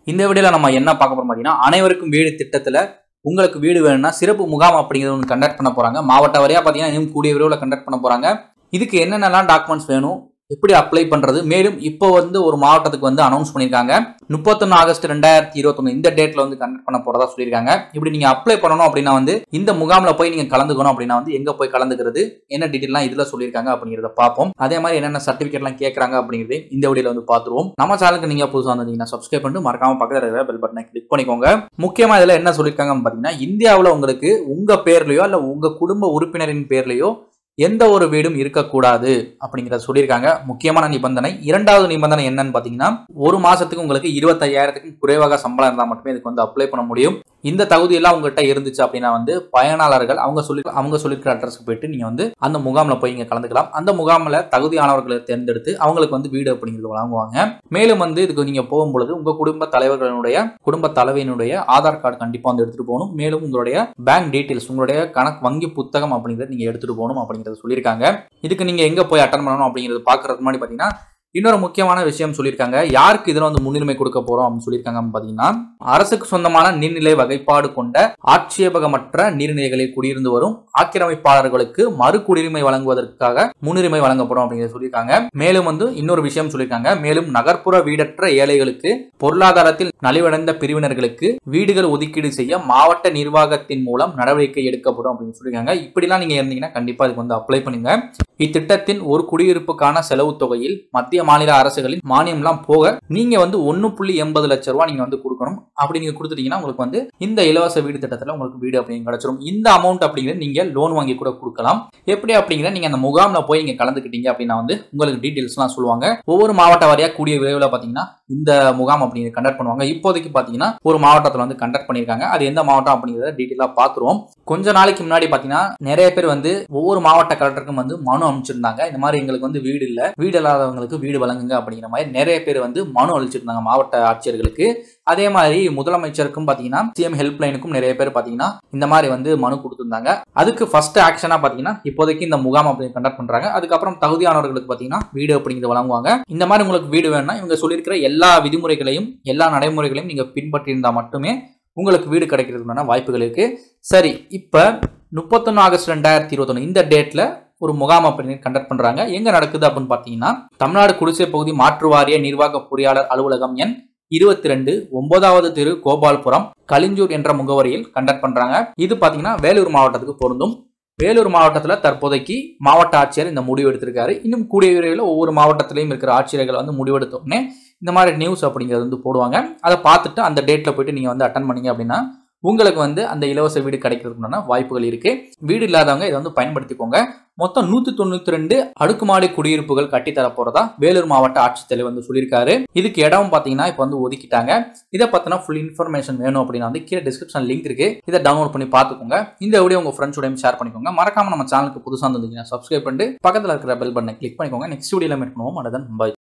இந்த வீடியோல நம்ம என்ன பார்க்க போறோம் பார்த்தீங்கன்னா அனைவருக்கும் வீடு திட்டத்துல உங்களுக்கு வீடு வேணும்னா சிறப்பு முகாம் அப்படிங்கிறது ஒன்று கண்டக்ட் பண்ண போறாங்க மாவட்ட வரையா பார்த்தீங்கன்னா இன்னும் கூடிய விரைவில் கண்டக்ட் பண்ண போறாங்க இதுக்கு என்னென்னலாம் டாக்குமெண்ட்ஸ் வேணும் எப்படி அப்ளை பண்றது மேலும் இப்போ வந்து ஒரு மாவட்டத்துக்கு வந்து அனௌன்ஸ் பண்ணியிருக்காங்க முப்பத்தொன்னு ஆகஸ்ட் ரெண்டாயிரத்தி இருபத்தொன்னு இந்த டேட்ல வந்து கண்டக்ட் பண்ண போறதா சொல்லியிருக்காங்க இப்படி நீங்க அப்ளை பண்ணணும் அப்படின்னா வந்து இந்த முகாம்ல போய் நீங்க கலந்துக்கணும் அப்படின்னா வந்து எங்க போய் கலந்துக்கிறது என்ன டீட்டெயிலாம் இதுல சொல்லியிருக்காங்க அப்படிங்கிறத பார்ப்போம் அதே மாதிரி என்னென்ன சர்டிஃபிகேட்லாம் கேட்கறாங்க அப்படிங்கிறது இந்த வீடியோல வந்து பார்த்துருவோம் நம்ம சேனலுக்கு நீங்க புதுசாக வந்தீங்கன்னா சப்ஸ்கிரைப் பண்ணிட்டு மறக்காம பக்கத்தில் இருக்கிற பெல் பட்டனை கிளிக் பண்ணிக்கோங்க முக்கியமா இதுல என்ன சொல்லியிருக்காங்கன்னு பார்த்தீங்கன்னா இந்தியாவில் உங்களுக்கு உங்க பேர்லயோ இல்ல உங்க குடும்ப உறுப்பினரின் பேர்லயோ எந்த ஒரு வீடும் இருக்கக்கூடாது அப்படிங்கிறத சொல்லியிருக்காங்க முக்கியமான நிபந்தனை இரண்டாவது நிபந்தனை என்னன்னு பார்த்தீங்கன்னா ஒரு மாசத்துக்கு உங்களுக்கு இருபத்தையாயிரத்துக்கும் குறைவாக சம்பளம் இருந்தால் மட்டுமே இதுக்கு வந்து அப்ளை பண்ண முடியும் இந்த தகுதி எல்லாம் உங்ககிட்ட இருந்துச்சு அப்படின்னா வந்து பயனாளர்கள் அவங்க சொல்லி அவங்க சொல்லியிருக்கிற அட்ரஸ்க்கு போயிட்டு நீங்க வந்து அந்த முகாம்ல போய் இங்க கலந்துக்கலாம் அந்த முகாம்ல தகுதியானவர்களை தேர்ந்தெடுத்து அவங்களுக்கு வந்து வீடு அப்படிங்கிறது வழங்குவாங்க மேலும் வந்து இதுக்கு நீங்க போகும்பொழுது உங்க குடும்ப தலைவர்களுடைய குடும்ப தலைவியினுடைய ஆதார் கார்டு கண்டிப்பா வந்து எடுத்துட்டு போகணும் மேலும் உங்களுடைய பேங்க் டீட்டெயில்ஸ் உங்களுடைய கணக்கு வங்கி புத்தகம் அப்படிங்கிறத நீங்க எடுத்துட்டு போகணும் அப்படிங்கறத சொல்லியிருக்காங்க இதுக்கு நீங்க எங்க போய் அட்டன் பண்ணணும் அப்படிங்கிறது பாக்குறதுக்கு முன்னாடி பாத்தீங்கன்னா இன்னொரு முக்கியமான விஷயம் சொல்லியிருக்காங்க யாருக்கு இதுல வந்து முன்னுரிமை கொடுக்க போறோம் அப்படின்னு சொல்லியிருக்காங்க பாத்தீங்கன்னா அரசுக்கு சொந்தமான நீர்நிலை வகைப்பாடு கொண்ட ஆட்சேபகமற்ற நீர்நிலைகளில் குடியிருந்து வரும் ஆக்கிரமிப்பாளர்களுக்கு மறு குடியுரிமை வழங்குவதற்காக முன்னுரிமை வழங்கப்படும் அப்படிங்கிறத சொல்லியிருக்காங்க மேலும் வந்து இன்னொரு விஷயம் சொல்லியிருக்காங்க மேலும் நகர்ப்புற வீடற்ற ஏழைகளுக்கு பொருளாதாரத்தில் நலிவடைந்த பிரிவினர்களுக்கு வீடுகள் ஒதுக்கீடு செய்ய மாவட்ட நிர்வாகத்தின் மூலம் நடவடிக்கை எடுக்கப்படும் அப்படின்னு சொல்லியிருக்காங்க இப்படிலாம் நீங்க இருந்தீங்கன்னா கண்டிப்பா இதுக்கு வந்து அப்ளை பண்ணுங்க இத்திட்டத்தின் ஒரு குடியிருப்புக்கான செலவு தொகையில் மத்திய மாநில அரசுகளின் மானியம்லாம் போக நீங்க வந்து ஒன்னு புள்ளி எண்பது லட்சம் ரூபாய் நீங்க வந்து கொடுக்கணும் அப்படி நீங்க கொடுத்துட்டீங்கன்னா உங்களுக்கு வந்து இந்த இலவச வீடு திட்டத்துல உங்களுக்கு வீடு அப்படிங்க கிடைச்சிரும் இந்த அமௌண்ட் அப்படிங்கிறது நீங்க லோன் வாங்கி கூட கொடுக்கலாம் எப்படி அப்படிங்கிற நீங்க அந்த முகாம்ல போய் இங்க கலந்துக்கிட்டீங்க அப்படின்னா வந்து உங்களுக்கு டீட்டெயில்ஸ்லாம் சொல்லுவாங்க ஒவ்வொரு மாவட்ட வாரியா கூடிய விரைவில் பாத்தீங்கன்னா இந்த முகாம் அப்படிங்கிறது கண்டக்ட் பண்ணுவாங்க இப்போதைக்கு பாத்தீங்கன்னா ஒரு மாவட்டத்தில் வந்து கண்டக்ட் பண்ணியிருக்காங்க அது எந்த மாவட்டம் அப்படிங்கிறத டீட்டெயிலாக பார்த்துருவோம் கொஞ்ச நாளைக்கு முன்னாடி பாத்தீங்கன்னா நிறைய பேர் வந்து ஒவ்வொரு மாவட்ட கலெக்டருக்கும் வந்து மனு அனுப்பிச்சிருந்தாங்க இந்த மாதிரி எங்களுக்கு வந்து வீடு இல்லை வீடு இல்லாதவங்களுக்கு வீடு வழங்குங்க அப்படிங்கிற மாதிரி நிறைய பேர் வந்து மனு அளிச்சிருந்தாங்க மாவட்ட ஆட்சியர்களுக்கு அதே மாதிரி முதலமைச்சருக்கும் பாத்தீங்கன்னா சிஎம் ஹெல்ப் லைனுக்கும் நிறைய பேர் பாத்தீங்கன்னா இந்த மாதிரி வந்து மனு கொடுத்திருந்தாங்க அதுக்கு ஃபர்ஸ்ட் ஆக்ஷனா பாத்தீங்கன்னா இப்போதைக்கு இந்த முகாம் அப்படி கண்டக்ட் பண்றாங்க அதுக்கப்புறம் தகுதியானவர்களுக்கு பாத்தீங்கன்னா வீடு அப்படிங்கிறது வழங்குவாங்க இந்த மாதிரி உங்களுக்கு வீடு வேணும்னா இவங்க சொல்லியிருக்கிற எல்லா விதிமுறைகளையும் எல்லா நடைமுறைகளையும் நீங்க பின்பற்றி இருந்தா மட்டுமே உங்களுக்கு வீடு கிடைக்கிறதுக்கான வாய்ப்புகள் இருக்கு சரி இப்ப முப்பத்தொன்னு ஆகஸ்ட் ரெண்டாயிரத்தி இருபத்தொன்னு இந்த டேட்ல ஒரு முகாம் அப்படின்னு கண்டக்ட் பண்றாங்க எங்க நடக்குது அப்படின்னு பாத்தீங்கன்னா தமிழ்நாடு குடிசை பகுதி மாற்று வாரிய நிர்வாக பொறியாளர் அலுவலகம் எண் இருபத்தி ரெண்டு ஒன்பதாவது தெரு கோபால்புரம் கலிஞ்சூர் என்ற முகவரியில் கண்டக்ட் பண்றாங்க இது பாத்தீங்கன்னா வேலூர் மாவட்டத்துக்கு பொருந்தும் வேலூர் மாவட்டத்தில் தற்போதைக்கு மாவட்ட ஆட்சியர் இந்த முடிவு எடுத்திருக்காரு இன்னும் கூடிய விரைவில் ஒவ்வொரு மாவட்டத்திலையும் இருக்கிற ஆட்சியர்கள் வந்து முடிவெடுத்த உடனே இந்த மாதிரி நியூஸ் அப்படிங்கிறது வந்து போடுவாங்க அதை பார்த்துட்டு அந்த டேட்டில் போயிட்டு நீங்கள் வந்து அட்டன் பண்ணீங்க அப்படின்னா உங்களுக்கு வந்து அந்த இலவச வீடு கிடைக்கிறதுக்குண்டான வாய்ப்புகள் இருக்கு வீடு இல்லாதவங்க இதை வந்து பயன்படுத்திக்கோங்க மொத்தம் நூத்தி தொண்ணூத்தி ரெண்டு அடுக்குமாடி குடியிருப்புகள் கட்டித்தர போறதா வேலூர் மாவட்ட ஆட்சித்தலைவர் வந்து சொல்லியிருக்காரு இதுக்கு இடம் பாத்தீங்கன்னா இப்போ வந்து ஒதுக்கிட்டாங்க இதை பத்தின ஃபுல் இன்ஃபர்மேஷன் வேணும் அப்படின்னா வந்து கீழே டிஸ்கிரிப்ஷன் லிங்க் இருக்கு இதை டவுன்லோட் பண்ணி பார்த்துக்கோங்க இந்த வீடியோ உங்க ஃப்ரெண்ட்ஸோடையும் ஷேர் பண்ணிக்கோங்க மறக்காம நம்ம சேனலுக்கு புதுசாக இருந்தீங்கன்னா சப்ஸ்கிரைப் பண்ணிட்டு பக்கத்தில் இருக்கிற பெல் பட்டனை கிளிக் பண்ணிக்கோங்க நெக்ஸ்ட் வீடியோல மீட் பண்ணுவோம் அதான் பை